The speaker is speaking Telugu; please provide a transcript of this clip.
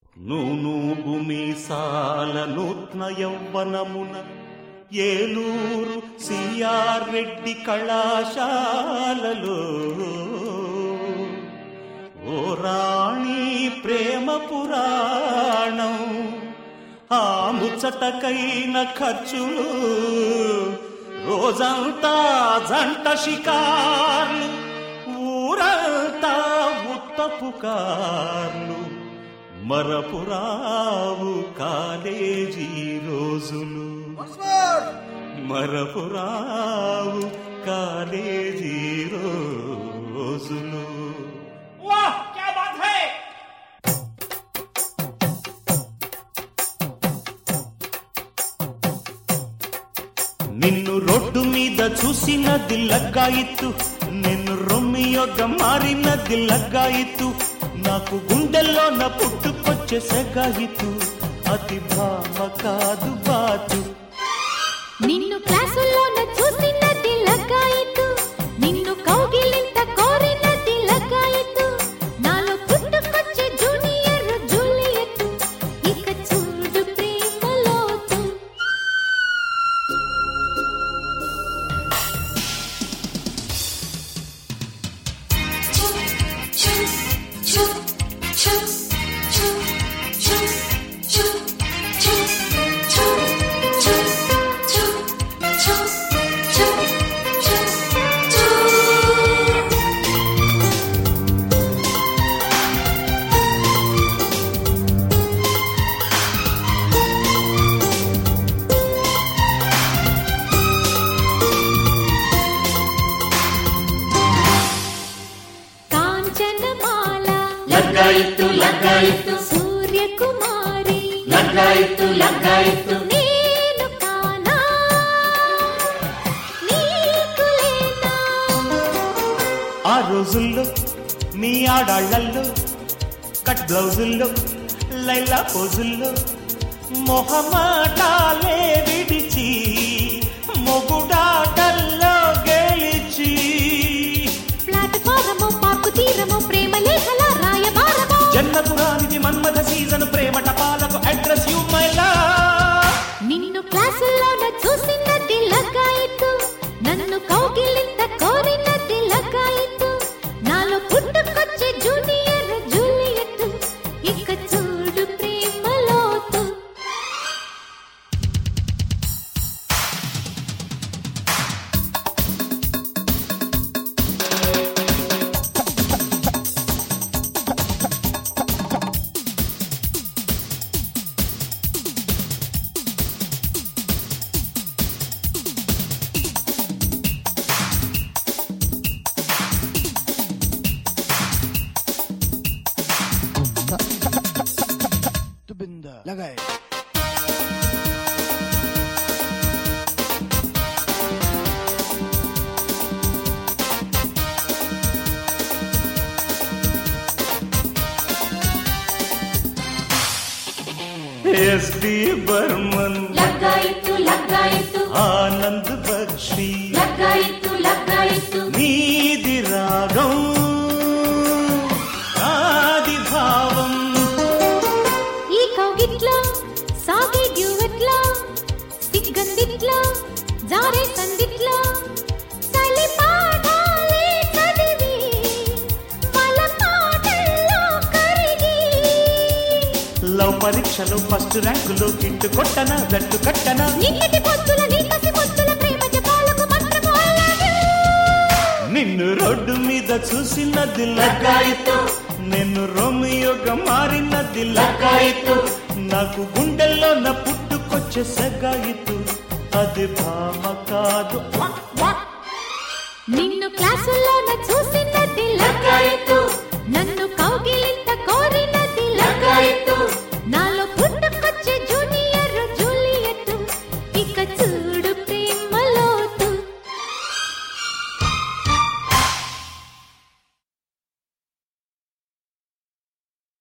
నూనూగు మీసాల నూత్న యౌవనమున ఏలూరు సిఆర్ రెడ్డి కళాశాలలో ఓ రాణి ప్రేమ పురాణం ఆ ముచ్చటకైన ఖర్చులు రోజంతా జంట షికార్లు ఊరంతా ఉత్తపు కార్లు మరపురావు కాలేజీ రోజులు మరపురావు కాలేజీ రోజులు वाह क्या बात है నిన్ను రోడ్డు మీద చూసినది లగ్గాయిత్తు నిన్ను రొమ్మియొగ్గ మారినది లగ్గాయిత్తు నాకు గుండెల్లోన పుట్టుకొచ్చే సెగాయితు అతి భామ కాదు బాతు నిన్ను క్లాసుల్లోన చూసినది లగ్గాయితు నిన్ను కౌగిలింత కోరినది లగ్గాయితు నాలో పుట్టుకొచ్చే జూనియర్ జూలియట్ ఇక చూడు ప్రేమలోతు కాంచనమాల లగ్గాయిత్తు లగ్గాయిత్తు సూర్యకుమారి లగ్గాయిత్తు లగ్గాయిత్తు నేను కానా నీకు లేనా ఆ రోజుల్లో మీ ఆడాళ్లల్లో కట్ బ్లౌజుల్లో లైలా పోజుల్లో మొహమాటాలే విడిచి మొగుడాటల్లో గెలిచి ప్లాట్ఫారమో పాకు తీరమో ప్రేమ లేఖల రాయబారమో జన్మపురానిది మన్మథ సీజన్ ప్రేమ టపాలకు అడ్రస్ యూ మై నిన్ను క్లాసుల్లోన చూసినది లగ్గాయితు నన్ను కౌగిలింత కోరినది లగ్గాయితు నాలో పుట్టుకొచ్చే జూనియర్ జూలియట్ ఇక చూడు ప్రేమలోతు तुबिंदा लगाए ఎస్డి బర్మన్ లగ్గాయితు లగ్గాయితు ఆనంద్ బక్షి లగ్గాయితు లగ్గాయితు నీది రాగం ఆది భావం ఈ కౌగిట్లో సాగే డ్యూవెట్లో సిగ్గందిట్లో జారే సందిట్లో చలి పాఠాలే చదివి వాళ్ళ పాటల్లో కరిగి లవ్ పరీక్షలో ఫస్ట్ ర్యాంకులో కిట్టు కొట్టన జట్టు కట్టన నిన్నటి పొత్తుల నీ కసి పొత్తుల ప్రేమ జపాలకు మంత్రము I love you. నిన్ను రోడ్డు మీద చూసినది లగ్గాయితు నిన్ను రోమియోగా మారినది లగ్గాయితు నాకు గుండెల్లో నా పుట్టుకొచ్చే సెగాయితు అది భామ కాదు నిన్ను క్లాసుల్లోన చూసినది లగ్గాయితు నన్ను కౌగిలింత